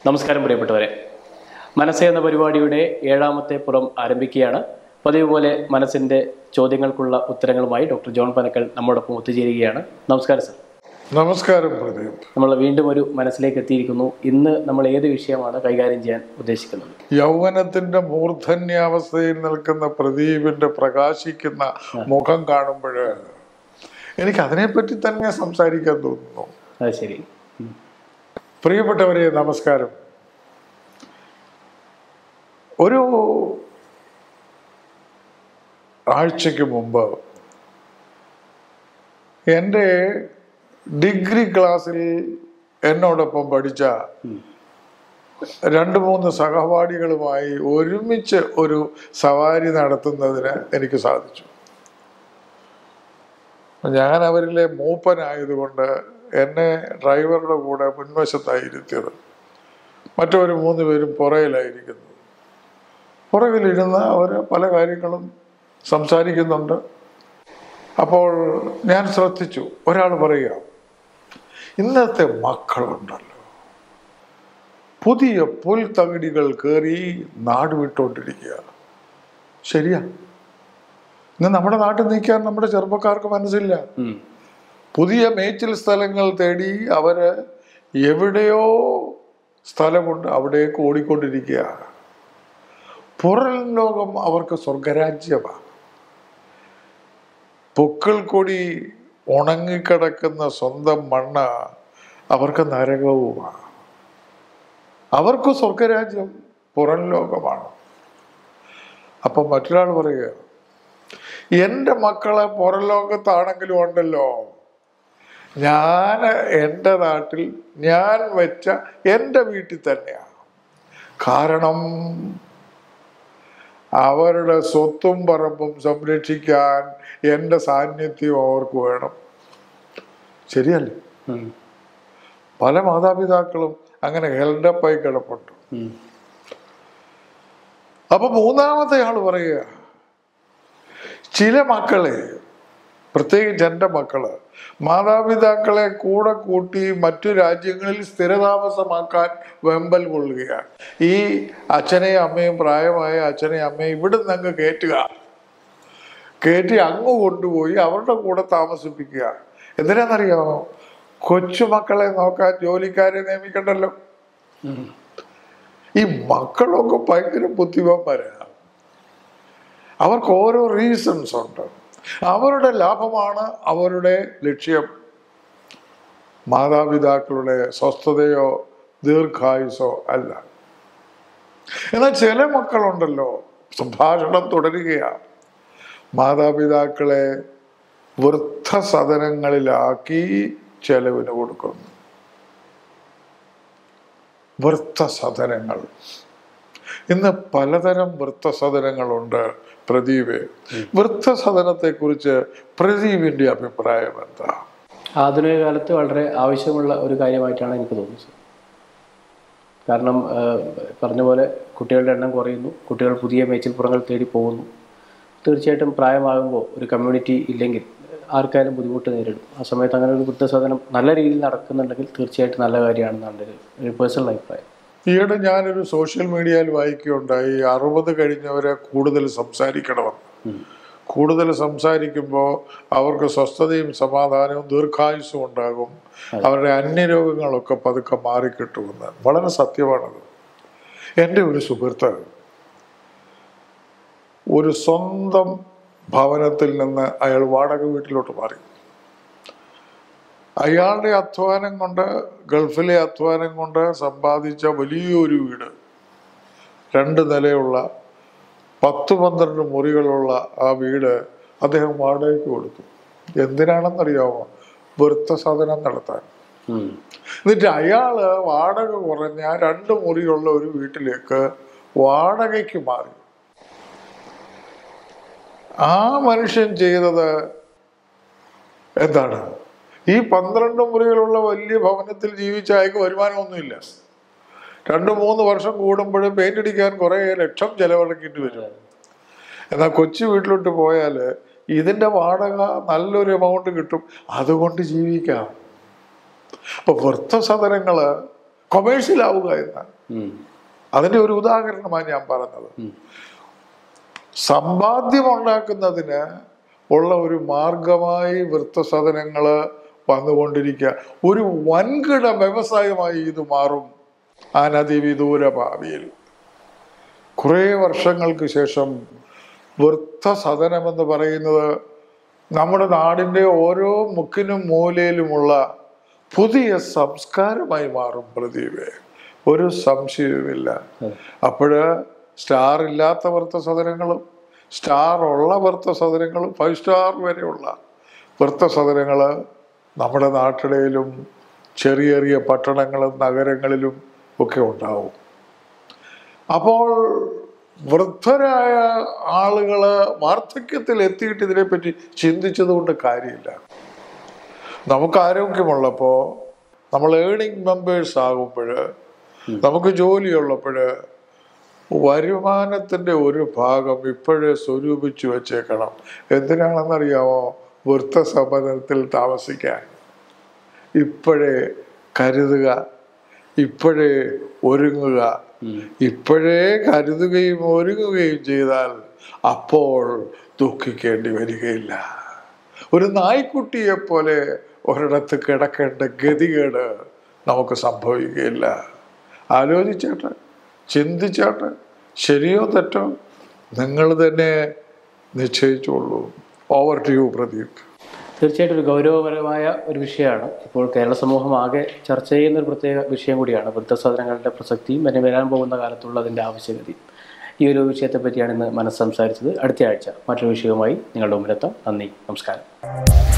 നമസ്കാരം പ്രിയപ്പെട്ടവരെ മനസ്സ് എന്ന പരിപാടിയുടെ ഏഴാമത്തെ പുറം ആരംഭിക്കുകയാണ് പതിവ് പോലെ മനസ്സിൻ്റെ ചോദ്യങ്ങൾക്കുള്ള ഉത്തരങ്ങളുമായി ഡോക്ടർ ജോൺ പനക്കൽ നമ്മോടൊപ്പം ഒത്തുചേരുകയാണ് നമസ്കാരം സർ നമസ്കാരം പ്രദീപ് നമ്മൾ വീണ്ടും ഒരു മനസ്സിലേക്ക് എത്തിയിരിക്കുന്നു ഇന്ന് നമ്മൾ ഏത് വിഷയമാണ് കൈകാര്യം ചെയ്യാൻ ഉദ്ദേശിക്കുന്നത് യൗവനത്തിന്റെ മൂർധന്യാവസ്ഥയിൽ നിൽക്കുന്ന പ്രദീപിന്റെ പ്രകാശിക്കുന്ന മുഖം കാണുമ്പോൾ എനിക്ക് അതിനെപ്പറ്റി തന്നെ സംസാരിക്കാൻ തോന്നുന്നു അത് ശരി ഉം. പ്രിയപ്പെട്ടവരെ നമസ്കാരം ഒരു ആഴ്ചയ്ക്ക് മുമ്പ് എൻ്റെ ഡിഗ്രി ക്ലാസ്സിൽ എന്നോടൊപ്പം പഠിച്ച രണ്ട് മൂന്ന് സഹപാഠികളുമായി ഒരുമിച്ച് ഒരു സവാരി നടത്തുന്നതിന് എനിക്ക് സാധിച്ചു ഞാൻ അവരിലെ മൂപ്പനായതുകൊണ്ട് എന്നെ ഡ്രൈവറുടെ കൂടെ മുൻവശത്തായി ഇരുത്തിയത് മറ്റൊരു മൂന്ന് പേരും പുറകിലായിരിക്കുന്നു പുറകിലിരുന്ന് അവർ പല കാര്യങ്ങളും സംസാരിക്കുന്നുണ്ട് അപ്പോൾ ഞാൻ ശ്രദ്ധിച്ചു ഒരാൾ പറയുക ഇന്നത്തെ മക്കളുണ്ടല്ലോ പുതിയ പുൽത്തകിടികൾ കയറി നാട് വിട്ടുകൊണ്ടിരിക്കുക ശരിയാ ഇന്ന് നമ്മുടെ നാട്ടിൽ നിൽക്കാൻ നമ്മുടെ ചെറുപ്പക്കാർക്ക് മനസ്സില്ല ഉം. പുതിയ മേച്ചിൽ സ്ഥലങ്ങൾ തേടി അവര് എവിടെയോ സ്ഥലമുണ്ട് അവിടേക്ക് ഓടിക്കൊണ്ടിരിക്കുക പുറം ലോകം അവർക്ക് സ്വർഗരാജ്യമാണ് പൊക്കിൾ കൊടി ഉണങ്ങിക്കിടക്കുന്ന സ്വന്തം മണ്ണ് അവർക്ക് നരകവുമാണ് അവർക്ക് സ്വർഗരാജ്യം പുറം ലോകമാണ് അപ്പം മറ്റൊരാൾ പറയുക എൻ്റെ മക്കളെ പുറം ലോകത്താണെങ്കിലും ഉണ്ടല്ലോ ഞാൻ എൻ്റെ നാട്ടിൽ ഞാൻ വെച്ച എൻ്റെ വീട്ടിൽ തന്നെയാണ് കാരണം അവരുടെ സ്വത്തും പറമ്പും സംരക്ഷിക്കാൻ എൻ്റെ സാന്നിധ്യം അവർക്ക് വേണം ശരിയല്ലേ ഉം. പല മാതാപിതാക്കളും അങ്ങനെ ഹെൽഡപ്പായി കിടപ്പുണ്ട് ഉം. അപ്പൊ മൂന്നാമത്തെ ആൾ പറയുക ചില മക്കളെ പ്രത്യേകിച്ച് എൻ്റെ മക്കള് മാതാപിതാക്കളെ കൂടെ കൂട്ടി മറ്റു രാജ്യങ്ങളിൽ സ്ഥിരതാമസമാക്കാൻ വെമ്പൽ കൊള്ളുകയാണ് ഈ അച്ഛനെയും അമ്മയും പ്രായമായ അച്ഛനെയും അമ്മയും ഇവിടെ നിന്ന് അങ്ങ് കയറ്റുക കയറ്റി അങ്ങ് കൊണ്ടുപോയി അവരുടെ കൂടെ താമസിപ്പിക്കുക എന്തിനാണെന്നറിയാമോ കൊച്ചുമക്കളെ നോക്കാൻ ജോലിക്കാരെ നിയമിക്കണ്ടല്ലോ ഉം. ഈ മക്കളൊക്കെ ഭയങ്കര ബുദ്ധിമാന്മാരാണ് അവർക്ക് ഓരോ റീസൺസ് ഉണ്ട് അവരുടെ ലാഭമാണ് അവരുടെ ലക്ഷ്യം മാതാപിതാക്കളുടെ സ്വസ്ഥതയോ ദീർഘായുസോ അല്ല എന്നാൽ ചില മക്കളുണ്ടല്ലോ സംഭാഷണം തുടരുകയാണ് മാതാപിതാക്കളെ വൃദ്ധസദനങ്ങളിലാക്കി ചെലവിന് കൊടുക്കുന്നു വൃത്തസദനങ്ങൾ ഇന്ന് പലതരം വൃത്തസദനങ്ങളുണ്ട് പ്രദീപ് വൃത്തസദനത്തെ കുറിച്ച് പ്രദീപിന്റെ അഭിപ്രായം എന്താ ആധുനിക കാലത്ത് വളരെ ആവശ്യമുള്ള ഒരു കാര്യമായിട്ടാണ് എനിക്ക് തോന്നുന്നത് കാരണം ആ, പറഞ്ഞ പോലെ കുട്ടികളുടെ എണ്ണം കുറയുന്നു കുട്ടികൾ പുതിയ മേച്ചിൽപ്പുറങ്ങൾ തേടി പോകുന്നു തീർച്ചയായിട്ടും പ്രായമാകുമ്പോൾ ഒരു കമ്മ്യൂണിറ്റി ഇല്ലെങ്കിൽ ആർക്കായാലും ബുദ്ധിമുട്ട് നേരിടും ആ സമയത്ത് അങ്ങനെ ഒരു വൃദ്ധസദനം നല്ല രീതിയിൽ നടക്കുന്നുണ്ടെങ്കിൽ തീർച്ചയായിട്ടും നല്ല കാര്യമാണെന്നാണ് എൻ്റെ ഒരു- ഒരു പേഴ്സണൽ അഭിപ്രായം ഈയിടെ ഞാനൊരു സോഷ്യൽ മീഡിയയിൽ വായിക്കുകയുണ്ടായി അറുപത് കഴിഞ്ഞവരെ കൂടുതൽ സംസാരിക്കണമെന്ന് കൂടുതൽ സംസാരിക്കുമ്പോൾ അവർക്ക് സ്വസ്ഥതയും സമാധാനവും ദീർഘായുസ്സും ഉണ്ടാകും അവരുടെ അന്യരോഗങ്ങളൊക്കെ പതുക്കെ മാറിക്കിട്ടുമെന്ന് വളരെ സത്യമാണത് എൻ്റെ ഒരു സുഹൃത്ത് ഒരു സ്വന്തം ഭവനത്തിൽ നിന്ന് അയാൾ വാടക വീട്ടിലോട്ട് മാറി അയാളുടെ അധ്വാനം കൊണ്ട് ഗൾഫിലെ അധ്വാനം കൊണ്ട് സമ്പാദിച്ച വലിയൊരു വീട് രണ്ട് നിലയുള്ള പത്ത് പന്ത്രണ്ട് മുറികളുള്ള ആ വീട് അദ്ദേഹം വാടകയ്ക്ക് കൊടുത്തു എന്തിനാണെന്നറിയാമോ വൃത്തസാധനം നടത്താൻ ഉം. എന്നിട്ട് അയാള് വാടക കുറഞ്ഞ രണ്ട് മുറിയുള്ള ഒരു വീട്ടിലേക്ക് വാടകയ്ക്ക് മാറി ആ മനുഷ്യൻ ചെയ്തത് എന്താണ് ഈ പന്ത്രണ്ട് മുറികളുള്ള വലിയ ഭവനത്തിൽ ജീവിച്ച അയാൾക്ക് വരുമാനമൊന്നുമില്ല രണ്ട് മൂന്ന് വർഷം കൂടുമ്പോഴും പെയിന്റ് അടിക്കാൻ കുറേ ലക്ഷം ചെലവഴിക്കേണ്ടി വരും എന്നാൽ കൊച്ചു വീട്ടിലോട്ട് പോയാൽ ഇതിന്റെ വാടക നല്ലൊരു എമൗണ്ട് കിട്ടും അതുകൊണ്ട് ജീവിക്കാം അപ്പൊ വൃദ്ധസദനങ്ങള് കൊമേഴ്ഷ്യൽ ആവുക എന്നാണ് ഉം. അതിന്റെ ഒരു ഉദാഹരണമാണ് ഞാൻ പറഞ്ഞത് ഉം. സമ്പാദ്യം ഉണ്ടാക്കുന്നതിന് ഉള്ള ഒരു മാർഗമായി വൃത്തസദനങ്ങൾ വന്നുകൊണ്ടിരിക്കുക ഒരു വൻകിട വ്യവസായമായി ഇത് മാറും അനതിവിദൂര ഭാവിയിൽ കുറേ വർഷങ്ങൾക്ക് ശേഷം വൃത്തസദനം എന്ന് പറയുന്നത് നമ്മുടെ നാടിൻ്റെ ഓരോ മുക്കിനും മൂലയിലുമുള്ള പുതിയ സംസ്കാരമായി മാറും പ്രദീപ് ഒരു സംശയവുമില്ല അപ്പോഴ് സ്റ്റാർ ഇല്ലാത്ത വൃത്തസദനങ്ങളും സ്റ്റാർ ഉള്ള വൃത്തസദനങ്ങളും ഫൈവ് സ്റ്റാർ വരെയുള്ള വൃത്തസദനങ്ങൾ നമ്മുടെ നാട്ടിടയിലും ചെറിയ ചെറിയ പട്ടണങ്ങളും നഗരങ്ങളിലും ഒക്കെ ഉണ്ടാവും അപ്പോൾ വൃദ്ധരായ ആളുകള് വാർദ്ധക്യത്തിൽ എത്തിയിട്ട് ഇതിനെപ്പറ്റി ചിന്തിച്ചത് കൊണ്ട് കാര്യമില്ല നമുക്ക് ആരോഗ്യമുള്ളപ്പോ നമ്മൾ ഏണിംഗ് മെമ്പേഴ്സ് ആകുമ്പോൾ നമുക്ക് ജോലിയുള്ളപ്പോൾ വരുമാനത്തിന്റെ ഒരു ഭാഗം ഇപ്പോഴേ സ്വരൂപിച്ചു വച്ചേക്കണം എന്തിനാണെന്നറിയാമോ വൃത്തസമ്പന്നത്തിൽ താമസിക്കാൻ ഇപ്പോഴേ കരുതുക ഇപ്പോഴേ ഒരുങ്ങുക ഇപ്പോഴേ കരുതുകയും ഒരുങ്ങുകയും ചെയ്താൽ അപ്പോൾ ദുഃഖിക്കേണ്ടി വരികയില്ല ഒരു നായ്ക്കുട്ടിയെ പോലെ ഒരിടത്ത് കിടക്കേണ്ട ഗതികേട് നമുക്ക് സംഭവിക്കുകയില്ല ആലോചിച്ചേട്ടെ ചിന്തിച്ചേട്ടെ ശരിയോ തെറ്റോ നിങ്ങൾ തന്നെ നിശ്ചയിച്ചോളൂ ഓവർ ടു യു പ്രദീപ് തീർച്ചയായിട്ടും ഒരു ഗൗരവപരമായ ഒരു വിഷയമാണ് ഇപ്പോൾ കേരള സമൂഹം ആകെ ചർച്ച ചെയ്യുന്ന ഒരു പ്രത്യേക വിഷയം കൂടിയാണ് വൃദ്ധസദനങ്ങളുടെ പ്രസക്തിയും പിന്നെ വരാൻ പോകുന്ന കാലത്തുള്ള അതിൻ്റെ ആവശ്യകതയും ഈ ഒരു വിഷയത്തെ പറ്റിയാണ് ഇന്ന് മനസ്സ് സംസാരിച്ചത് അടുത്ത ആഴ്ച മറ്റൊരു വിഷയവുമായി നിങ്ങളുടെ മുമ്പിലെത്താം നന്ദി നമസ്കാരം